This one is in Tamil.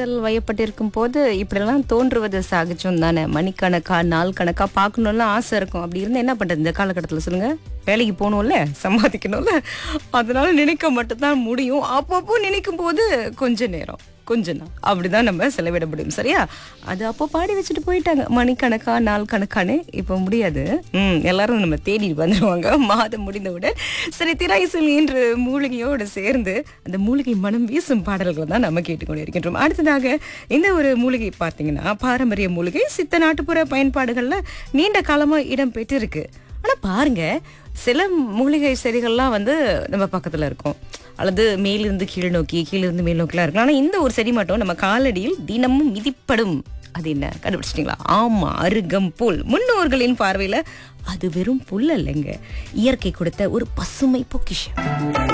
காதல் வயப்பட்டிருக்கும் போது இப்படிலாம் தோன்றுவது சகஜம் தானே மணிக்கணக்கா நாள் கணக்கா பார்க்கணும்னு ஆசை இருக்கும் அப்படி இருந்தா என்ன பண்றது இந்த காலகட்டத்தில் சொல்லுங்க வேலைக்கு போகணும்ல சம்பாதிக்கணும்ல அதனால நினைக்க மட்டும்தான் முடியும் அப்பப்போ நினைக்கும் போது கொஞ்ச நேரம் கொஞ்ச நாள் அப்படிதான் நம்ம செலவிட முடியும் சரியா அது அப்போ பாடி வச்சுட்டு போயிட்டாங்க மணிக்கணக்கா நாள் கணக்கான்னு இப்போ முடியாது ம் எல்லாரும் நம்ம தேடி வந்துடுவாங்க மாதம் முடிந்தவுடன் சரி திராய்சல் என்று மூலிகையோடு சேர்ந்து அந்த மூலிகை மனம் வீசும் பாடல்களை தான் நம்ம கேட்டுக்கொண்டு இருக்கின்றோம் அடுத்ததாக இந்த ஒரு மூலிகை பார்த்தீங்கன்னா பாரம்பரிய மூலிகை சித்த நாட்டுப்புற பயன்பாடுகள்ல நீண்ட காலமா இடம் பெற்றிருக்கு ஆனா பாருங்க சில மூலிகை செடிகள்லாம் வந்து நம்ம பக்கத்துல இருக்கும் அல்லது மேலிருந்து கீழ் நோக்கி கீழிருந்து மேல் நோக்கிலாம் இருக்கலாம் ஆனா இந்த ஒரு செடி மட்டும் நம்ம காலடியில் தினமும் மிதிப்படும் அது என்ன கண்டுபிடிச்சிட்டீங்களா ஆமா அருகம் புல் முன்னோர்களின் பார்வையில அது வெறும் புல் அல்லங்க இயற்கை கொடுத்த ஒரு பசுமை பொக்கிஷம்